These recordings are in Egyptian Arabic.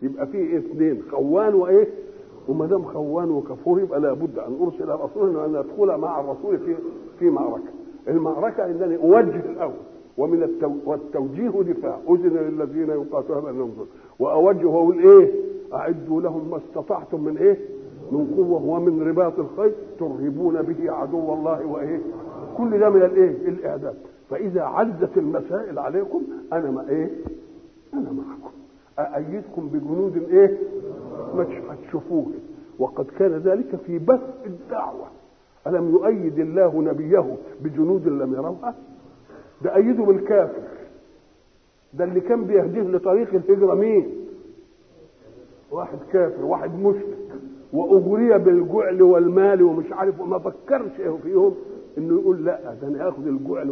يبقى فيه اثنين خوان وايه وما دام خوان وكفور يبقى لابد ان ارسل رسولا وان ادخل مع الرسول في في معركه المعركه انني اوجه الاول ومن التو... والتوجيه دفاع اذن للذين يقاتلون بانهم ظلم واوجه واقول ايه اعدوا لهم ما استطعتم من ايه من قوه ومن رباط الخيل ترهبون به عدو الله وايه كل ده من الايه الاعداد فاذا عزت المسائل عليكم انا ما ايه انا معكم أأيدكم بجنود إيه؟ مش هتشوفوه وقد كان ذلك في بث الدعوة ألم يؤيد الله نبيه بجنود لم يروها؟ ده أيده بالكافر ده اللي كان بيهديه لطريق الهجرة مين؟ واحد كافر واحد مشرك وأغري بالجعل والمال ومش عارف وما فكرش فيهم إنه يقول لا ده أنا آخذ الجعل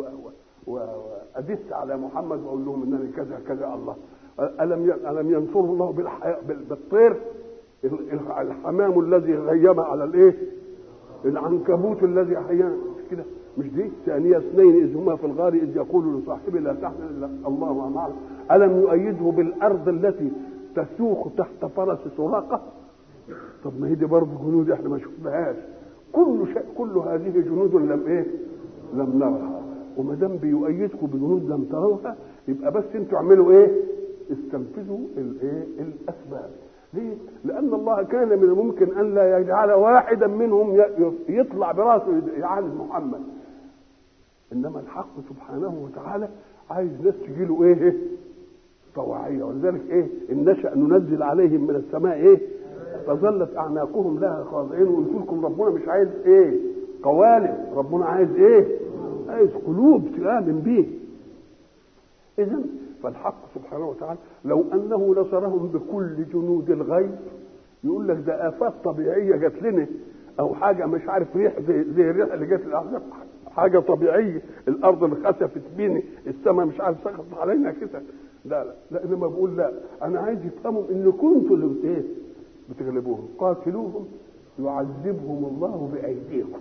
وأدس على محمد وأقول لهم إنني كذا كذا الله ألم ألم ينصره الله بالحي... بالطير الحمام الذي غيم على الايه؟ العنكبوت الذي احيانا مش كده مش دي ثانية اثنين إذ هما في الغار إذ يقول لصاحبه لا تحزن إلا الله معنا ألم يؤيده بالأرض التي تسوق تحت فرس سراقة طب ما هي دي برضه جنود احنا ما شفناهاش كل شيء كل هذه جنود لم ايه؟ لم نرها وما دام بيؤيدكم بجنود لم تروها يبقى بس انتوا اعملوا ايه؟ استنفذوا الايه الاسباب ليه لان الله كان من الممكن ان لا يجعل واحدا منهم يطلع براسه يعالج محمد انما الحق سبحانه وتعالى عايز ناس تجي له ايه طواعيه ولذلك ايه ان نشا ننزل عليهم من السماء ايه فظلت اعناقهم لها خاضعين وقلت لكم ربنا مش عايز ايه قوالب ربنا عايز ايه عايز قلوب تؤمن بيه اذا فالحق سبحانه وتعالى لو انه نصرهم بكل جنود الغيب يقول لك ده افات طبيعيه جات لنا او حاجه مش عارف ريح زي, زي الريح اللي جت الاحزاب حاجه طبيعيه الارض اللي خسفت بيني السماء مش عارف سقطت علينا كده لا لا لا انما بقول لا انا عايز يفهموا ان كنتوا اللي ايه بتغلبوهم قاتلوهم يعذبهم الله بايديكم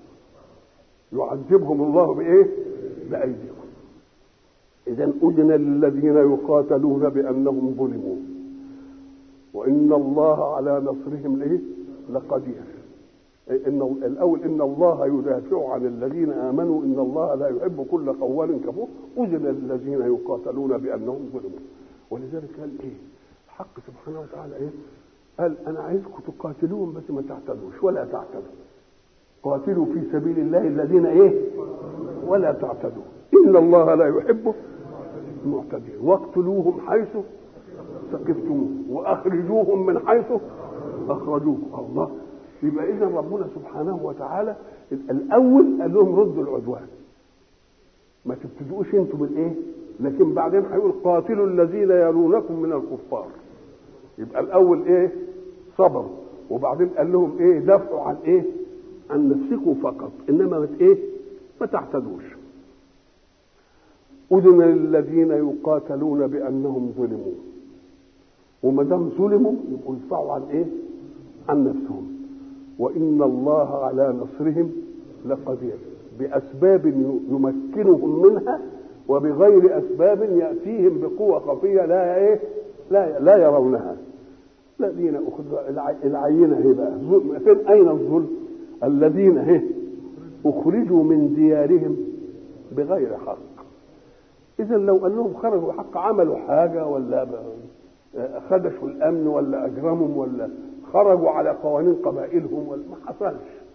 يعذبهم الله بايه بايديكم إذا أذن للذين يقاتلون بأنهم ظلموا وإن الله على نصرهم ليه؟ لقدير إن الأول إن الله يدافع عن الذين آمنوا إن الله لا يحب كل قوال كفور أذن للذين يقاتلون بأنهم ظلموا ولذلك قال إيه؟ الحق سبحانه وتعالى إيه؟ قال أنا عايزكم تقاتلوهم بس ما تعتدوش ولا تعتدوا قاتلوا في سبيل الله الذين إيه؟ ولا تعتدوا إن الله لا يحب المعتدين واقتلوهم حيث ثقفتموهم واخرجوهم من حيث اخرجوكم الله يبقى اذا ربنا سبحانه وتعالى الاول قال لهم ردوا العدوان ما تبتدؤوش انتم بالايه لكن بعدين هيقول قاتلوا الذين يلونكم من الكفار يبقى الاول ايه صبر وبعدين قال لهم ايه دفعوا عن ايه عن نفسكم فقط انما ما ايه ما تعتدوش أذن للذين يقاتلون بأنهم ظلموا وما دام ظلموا يبقوا يدفعوا عن إيه؟ عن نفسهم وإن الله على نصرهم لقدير بأسباب يمكنهم منها وبغير أسباب يأتيهم بقوة خفية لا إيه؟ لا لا يرونها الذين أخذوا العينة هي بقى فين أين الظلم؟ الذين هي أخرجوا من ديارهم بغير حق اذا لو انهم خرجوا حق عملوا حاجه ولا خدشوا الامن ولا اجرمهم ولا خرجوا على قوانين قبائلهم ولا ما حصلش